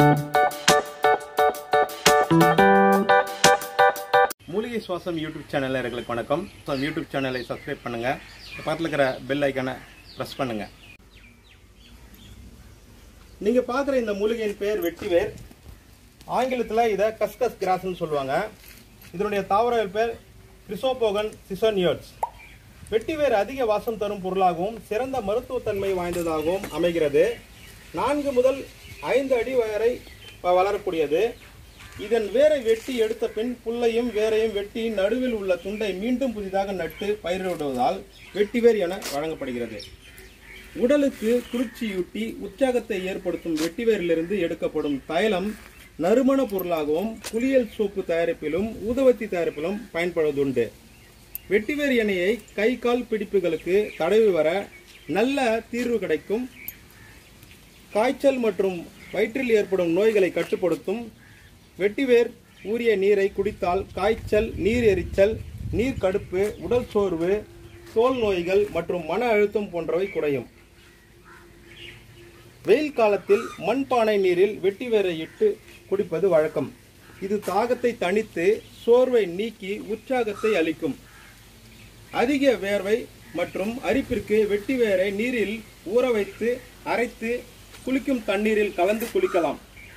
மூலிகை சுவாசம் YouTube channel நேயர்களுக்கு வணக்கம் ஸோ யூடியூப் சேனலை சப்ஸ்கிரைப் பண்ணுங்க பக்கத்தில் இருக்கிற பெல் ஐக்கானை ப்ரெஸ் பண்ணுங்க நீங்க பார்க்குற இந்த மூலிகையின் பேர் வெட்டிவேர் ஆங்கிலத்தில் இதை கஸ்கஸ் கிராஸ்னு சொல்லுவாங்க இதனுடைய தாவரவியல் பேர் கிறிசோபோகன் சிசோனியோட்ஸ் வெட்டிவேர் அதிக வாசம் தரும் பொருளாகவும் சிறந்த மருத்துவத்தன்மை வாய்ந்ததாகவும் அமைகிறது நான்கு முதல் ஐந்து அடி வரை வ- வளரக்கூடியது இதன் வேரை வெட்டி எடுத்த பின் புல்லையும் வேரையும் வெட்டி நடுவில் உள்ள துண்டை மீண்டும் புதிதாக நட்டு பயிரிடுவதால் வெட்டிவேர் என வழங்கப்படுகிறது உடலுக்கு குளிர்ச்சியூட்டி உற்சாகத்தை ஏற்படுத்தும் வெட்டிவேரிலிருந்து எடுக்கப்படும் தைலம் நறுமண பொருளாகவும் குளியல் சோப்பு தயாரிப்பிலும் ஊதுவத்தி தயாரிப்பிலும் பயன்படுவதுண்டு வெட்டிவேர் எண்ணெயை கை கால் பிடிப்புகளுக்கு தடவி வர நல்ல தீர்வு கிடைக்கும் காய்ச்சல் மற்றும் வயிற்றில் ஏற்படும் நோய்களை கட்டுப்படுத்தும் வெட்டிவேர் ஊறிய நீரை குடித்தால் காய்ச்சல் நீர் எரிச்சல் நீர் கடுப்பு உடல் சோர்வு தோல் நோய்கள் மற்றும் மன அழுத்தம் போன்றவை குறையும் வெயில் காலத்தில் மண்பானை நீரில் வெட்டிவேரை இட்டு குடிப்பது வழக்கம் இது தாகத்தை தணித்து சோர்வை நீக்கி உற்சாகத்தை அளிக்கும் அதிக வேர்வை மற்றும் அரிப்பிற்கு வெட்டிவேரை நீரில் ஊற வைத்து அரைத்து குளிக்கும் தண்ணீரில் கலந்து குளிக்கலாம்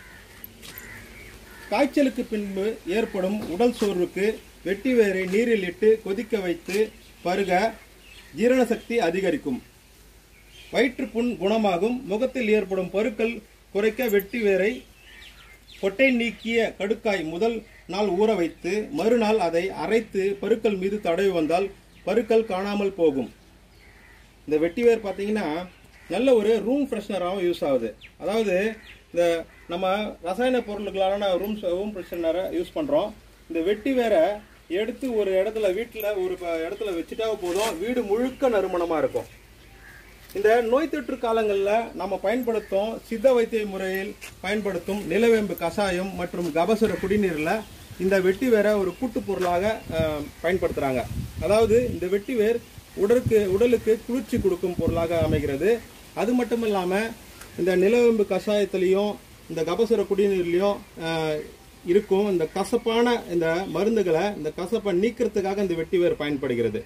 காய்ச்சலுக்கு பின்பு ஏற்படும் உடல் சோர்வுக்கு வெட்டிவேரை நீரில் இட்டு கொதிக்க வைத்து பருக ஜீரண சக்தி அதிகரிக்கும் வயிற்றுப்புண் குணமாகும் முகத்தில் ஏற்படும் பருக்கள் குறைக்க வெட்டிவேரை கொட்டை நீக்கிய கடுக்காய் முதல் நாள் ஊற வைத்து மறுநாள் அதை அரைத்து பருக்கள் மீது தடவி வந்தால் பருக்கள் காணாமல் போகும் இந்த வெட்டிவேர் பார்த்தீங்கன்னா நல்ல ஒரு ரூம் ஃப்ரெஷ்னராகவும் யூஸ் ஆகுது அதாவது இந்த நம்ம ரசாயன பொருட்களான ரூம் ரூம் ஃப்ரெஷ்னரை யூஸ் பண்ணுறோம் இந்த வெட்டி வேற எடுத்து ஒரு இடத்துல வீட்டில் ஒரு ப- இடத்துல வச்சுட்டா போதும் வீடு முழுக்க நறுமணமாக இருக்கும் இந்த நோய் தொற்று காலங்களில் நம்ம பயன்படுத்தும் சித்த வைத்திய முறையில் பயன்படுத்தும் நிலவேம்பு கஷாயம் மற்றும் கபசுர குடிநீரில் இந்த வெட்டி வேரை ஒரு கூட்டு பொருளாக அஹ், பயன்படுத்துகிறாங்க அதாவது இந்த வெட்டி வேர் உடலுக்கு உடலுக்கு குளிர்ச்சி கொடுக்கும் பொருளாக அமைகிறது அது மட்டும் இல்லாமல் இந்த நிலவேம்பு கஷாயத்திலையும் இந்த கபசுர குடிநீர்லையும் அஹ், இருக்கும் இந்த கசப்பான இந்த மருந்துகளை இந்த கசப்பை நீக்கிறதுக்காக இந்த வெட்டி வேர் பயன்படுகிறது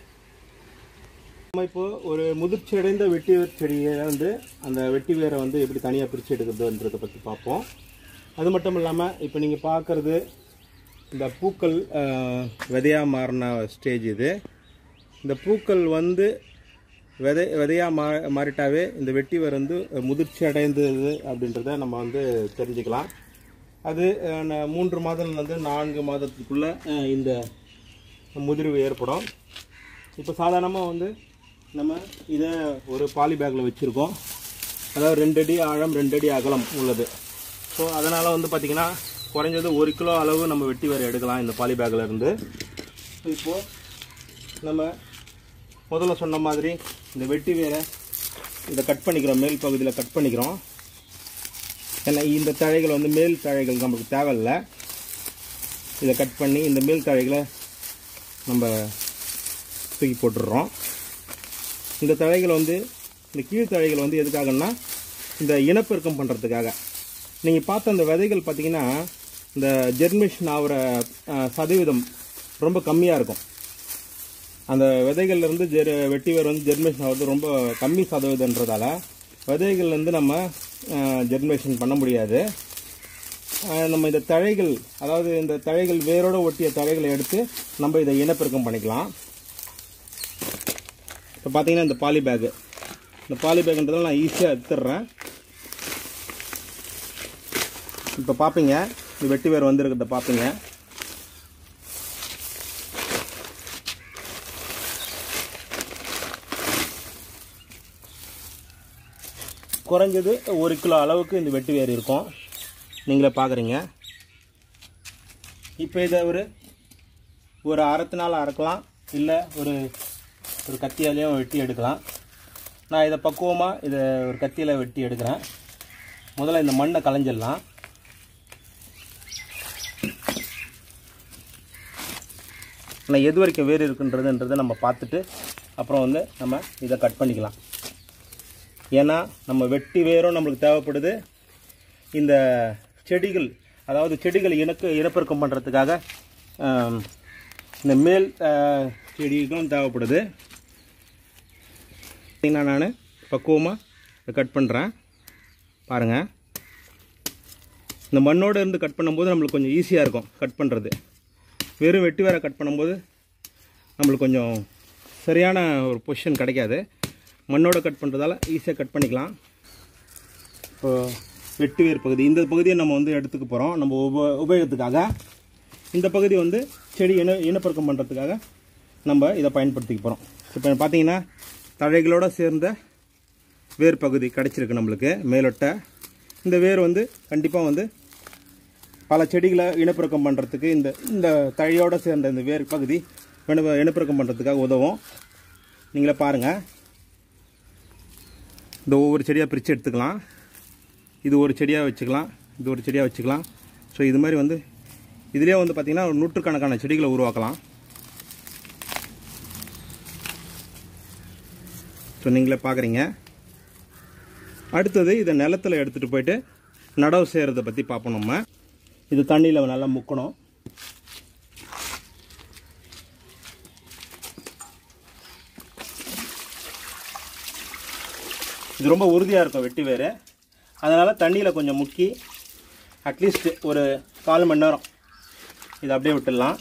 நம்ம இப்போ ஒரு முதிர்ச்சி அடைந்த வெட்டி வேர் செடியை வந்து அந்த வெட்டி வேரை வந்து எப்படி தனியாக பிரித்து எடுக்கிறதுன்றதை பற்றி பார்ப்போம் அது மட்டும் இல்லாமல் இப்போ நீங்கள் பார்க்குறது இந்த பூக்கள் அஹ், விதையா மாறின ஸ்டேஜ் இது இந்த பூக்கள் வந்து விதை விதையாக மா மாறிட்டாவே இந்த வெட்டி வேர் வந்து முதிர்ச்சி அடைந்தது அப்படின்றத நம்ம வந்து தெரிஞ்சுக்கலாம் அது அஹ், ந- மூன்று மாதம்லேருந்து நான்கு மாதத்துக்குள்ளே இந்த முதிர்வு ஏற்படும் இப்போ சாதாரணமாக வந்து நம்ம இதை ஒரு பாலி பேக்கில் வச்சுருக்கோம் அதாவது ரெண்டு அடி ஆழம் ரெண்டு அடி அகலம் உள்ளது ஸோ அதனால் வந்து பார்த்திங்கன்னா குறைஞ்சது ஒரு கிலோ அளவு நம்ம வெட்டி வேறு எடுக்கலாம் இந்த பாலி பேக்கில் இருந்து இப்போது நம்ம முதல்ல சொன்ன மாதிரி இந்த வெட்டி வேரை இதை கட் பண்ணிக்கிறோம் மேல் பகுதியில் கட் பண்ணிக்கிறோம் ஏன்னா இந்த தழைகள் வந்து மேல் தழைகள் நமக்கு தேவையில்லை இதை கட் பண்ணி இந்த மேல் தழைகளை நம்ம தூக்கி போட்டுடுறோம் இந்த தழைகள் வந்து இந்த கீழ் தழைகள் வந்து எதுக்காகன்னா இந்த இனப்பெருக்கம் பண்ணுறதுக்காக நீங்கள் பார்த்த அந்த விதைகள் பார்த்தீங்கன்னா இந்த ஜெர்மிஷன் ஆகிற அஹ், சதவீதம் ரொம்ப கம்மியாக இருக்கும் அந்த விதைகள்லேருந்து ஜெர் வெட்டி வேர் வந்து ஜெர்மிஷன் ஆகிறது ரொம்ப கம்மி சதவீதன்றதால விதைகள்லேருந்து நம்ம ஜெர்மினேஷன் பண்ண முடியாது அஹ், நம்ம இந்த தழைகள் அதாவது இந்த தழைகள் வேரோட ஒட்டிய தழைகளை எடுத்து நம்ம இதை இனப்பெருக்கம் பண்ணிக்கலாம் இப்போ பார்த்தீங்கன்னா இந்த பாலி பேக்கு இந்த பாலி பேக்குன்றதால நான் ஈஸியாக எடுத்துடுறேன் இப்போ பார்ப்பீங்க இந்த வெட்டி வேர் வந்திருக்கிறத பார்ப்பீங்க குறைஞ்சது ஒரு கிலோ அளவுக்கு இந்த வெட்டி வேர் இருக்கும் நீங்களே பார்க்குறீங்க இப்போ இதை ஒரு ஒரு அரைத்தினால் அரைக்கலாம் இல்லை ஒரு ஒரு கத்தியாலேயும் வெட்டி எடுக்கலாம் நான் இதை பக்குவமாக இதை ஒரு கத்தியில் வெட்டி எடுக்கிறேன் முதல்ல இந்த மண்ணை களைஞ்சிடலாம் ஆனால் எது வரைக்கும் வேர் இருக்குன்றதுன்றதை நம்ம பார்த்துட்டு அப்புறம் வந்து நம்ம இதை கட் பண்ணிக்கலாம் ஏன்னா நம்ம வெட்டி வேரும் நம்மளுக்கு தேவைப்படுது இந்த செடிகள் அதாவது செடிகளை இனக்கு இனப்பெருக்கம் பண்ணுறதுக்காக இந்த மேல் ஆஹ், செடிகளும் தேவைப்படுது பார்த்தீங்கன்னா நான் பக்குவமாக கட் பண்ணுறேன் பாருங்கள் இந்த மண்ணோடு இருந்து கட் பண்ணும்போது நம்மளுக்கு கொஞ்சம் ஈஸியாக இருக்கும் கட் பண்ணுறது வெறும் வெட்டி வேற கட் பண்ணும்போது நம்மளுக்கு கொஞ்சம் சரியான ஒரு பொசிஷன் கிடைக்காது மண்ணோட கட் பண்ணுறதால ஈஸியாக கட் பண்ணிக்கலாம் இப்போ வெட்டு வேர் பகுதி இந்த பகுதியை நம்ம வந்து எடுத்துக்க போகிறோம் நம்ம உப உபயோகத்துக்காக இந்த பகுதி வந்து செடி இன இனப்பெருக்கம் பண்ணுறதுக்காக நம்ம இதை பயன்படுத்திக்க போகிறோம் இப்போ பார்த்தீங்கன்னா தழைகளோடு சேர்ந்த வேர் பகுதி கிடச்சிருக்கு நம்மளுக்கு மேலொட்டை இந்த வேர் வந்து கண்டிப்பாக வந்து பல செடிகளை இனப்பெருக்கம் பண்ணுறதுக்கு இந்த இந்த தழையோடு சேர்ந்த இந்த வேர் பகுதி இன இனப்பெருக்கம் பண்ணுறதுக்காக உதவும் நீங்களே பாருங்கள் இந்த ஒவ்வொரு செடியாக பிரித்து எடுத்துக்கலாம் இது ஒரு செடியாக வச்சுக்கலாம் இது ஒரு செடியாக வச்சுக்கலாம் ஸோ இது மாதிரி வந்து இதுலேயே வந்து பார்த்திங்கன்னா ஒரு நூற்றுக்கணக்கான செடிகளை உருவாக்கலாம் ஸோ நீங்களே பார்க்குறீங்க அடுத்தது இதை நிலத்தில் எடுத்துகிட்டு போயிட்டு நடவு செய்கிறத பற்றி பார்ப்போம் நம்ம இது தண்ணியில் நல்லா முக்கணும் இது ரொம்ப உறுதியாக இருக்கும் வெட்டி வேறு அதனால் தண்ணியில் கொஞ்சம் முக்கி அட்லீஸ்ட் ஒரு கால் மணி நேரம் இதை அப்படியே விட்டுடலாம்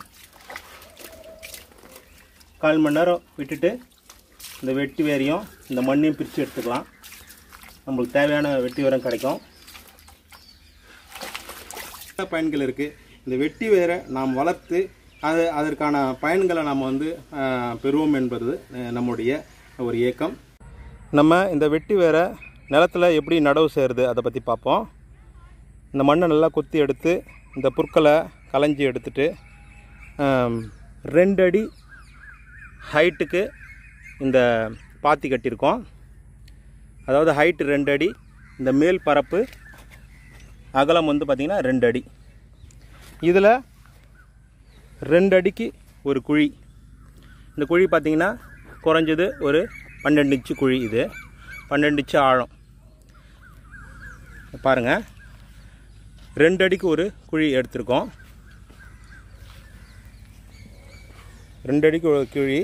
கால் மணி நேரம் விட்டுட்டு இந்த வெட்டி வேரையும் இந்த மண்ணையும் பிரித்து எடுத்துக்கலாம் நம்மளுக்கு தேவையான வெட்டி வேரம் கிடைக்கும் நிறைய பயன்கள் இருக்குது இந்த வெட்டி வேரை நாம் வளர்த்து அது அதற்கான பயன்களை நாம் வந்து ஆஹ், பெறுவோம் என்பது அஹ், நம்முடைய ஒரு இயக்கம் நம்ம இந்த வெட்டி வேரை நிலத்தில் எப்படி நடவு செய்கிறது அதை பற்றி பார்ப்போம் இந்த மண்ணை நல்லா கொத்தி எடுத்து இந்த புற்களை களைஞ்சி எடுத்துட்டு ஆம், ரெண்டு அடி ஹைட்டுக்கு இந்த பாத்தி கட்டியிருக்கோம் அதாவது ஹைட்டு ரெண்டு அடி இந்த மேல் பரப்பு அகலம் வந்து பார்த்திங்கன்னா ரெண்டு அடி இதில் ரெண்டு அடிக்கு ஒரு குழி இந்த குழி பார்த்திங்கன்னா குறைஞ்சது ஒரு பன்னெண்டு இன்ச்சு குழி இது பன்னெண்டு இன்ச்சு ஆழம் பாருங்கள் ரெண்டு அடிக்கு ஒரு குழி எடுத்திருக்கோம் ரெண்டு அடிக்கு ஒரு குழி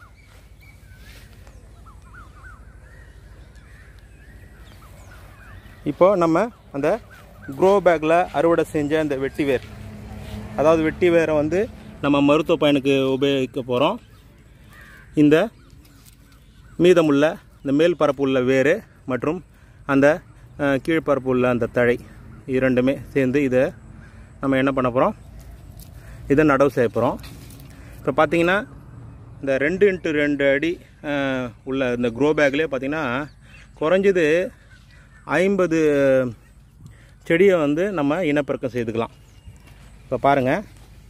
இப்போ நம்ம அந்த க்ரோ பேக்கில் அறுவடை செஞ்ச அந்த வெட்டி வேர் அதாவது வெட்டி வேரை வந்து நம்ம மருத்துவ பயனுக்கு உபயோகிக்க போகிறோம் இந்த மீதமுள்ள இந்த மேல் பரப்பு உள்ள வேர் மற்றும் அந்த அஹ், கீழ்ப்பரப்பு உள்ள அந்த தழை இரண்டுமே சேர்ந்து இதை நம்ம என்ன பண்ண போகிறோம் இதை நடவு செய்ய போகிறோம் இப்போ பார்த்தீங்கன்னா இந்த ரெண்டு இன்ட்டு ரெண்டு அடி அஹ், உள்ள இந்த க்ரோ பேக்லேயே பார்த்தீங்கன்னா குறைஞ்சது ஐம்பது செடியை வந்து நம்ம இனப்பெருக்கம் செய்துக்கலாம் இப்போ பாருங்கள்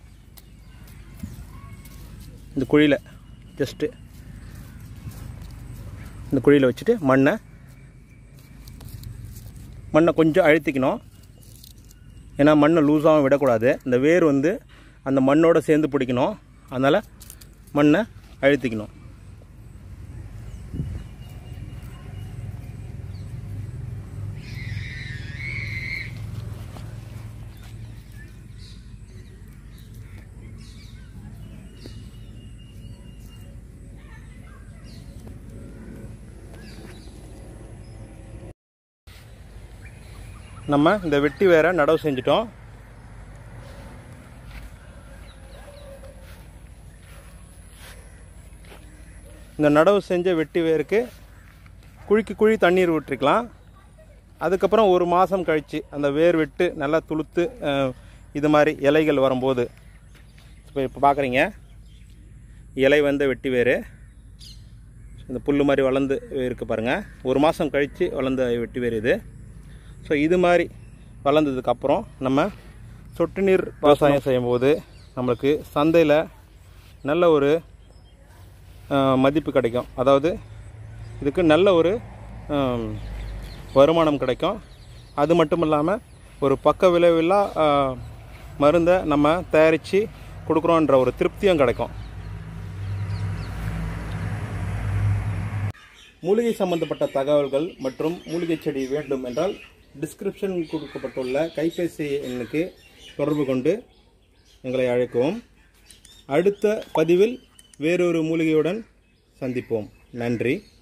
இந்த குழியில் ஜஸ்ட்டு இந்த குழியில் வச்சுட்டு மண்ணை மண்ணை கொஞ்சம் அழுத்திக்கணும் ஏன்னா மண்ணை லூஸாகவும் விடக்கூடாது இந்த வேர் வந்து அந்த மண்ணோடு சேர்ந்து பிடிக்கணும் அதனால் மண்ணை அழுத்திக்கணும் நம்ம இந்த வெட்டி வேரை நடவு செஞ்சிட்டோம் இந்த நடவு செஞ்ச வெட்டி வேருக்கு குழிக்கு குழி தண்ணீர் விட்டுருக்கலாம் அதுக்கப்புறம் ஒரு மாதம் கழித்து அந்த வேர் விட்டு நல்லா துளுத்து அஹ், இது மாதிரி இலைகள் வரும்போது இப்போ இப்போ பார்க்குறீங்க இலை வந்த வெட்டி வேர் இந்த புல் மாதிரி வளர்ந்து இருக்கு பாருங்கள் ஒரு மாதம் கழித்து வளர்ந்த வெட்டி வேர் இது ஸோ இது மாதிரி வளர்ந்ததுக்கப்புறம் நம்ம சொட்டு நீர் விவசாயம் செய்யும்போது நம்மளுக்கு சந்தையில் நல்ல ஒரு அஹ், மதிப்பு கிடைக்கும் அதாவது இதுக்கு நல்ல ஒரு அம், வருமானம் கிடைக்கும் அது மட்டும் இல்லாமல் ஒரு பக்க விளைவில்லா அஹ், மருந்தை நம்ம தயாரித்து கொடுக்குறோன்ற ஒரு திருப்தியும் கிடைக்கும் மூலிகை சம்பந்தப்பட்ட தகவல்கள் மற்றும் மூலிகை செடி வேண்டும் என்றால் டிஸ்கிரிப்ஷன் கொடுக்கப்பட்டுள்ள கைபேசி எண்ணுக்கு தொடர்பு கொண்டு எங்களை அழைக்கவும் அடுத்த பதிவில் வேறொரு மூலிகையுடன் சந்திப்போம் நன்றி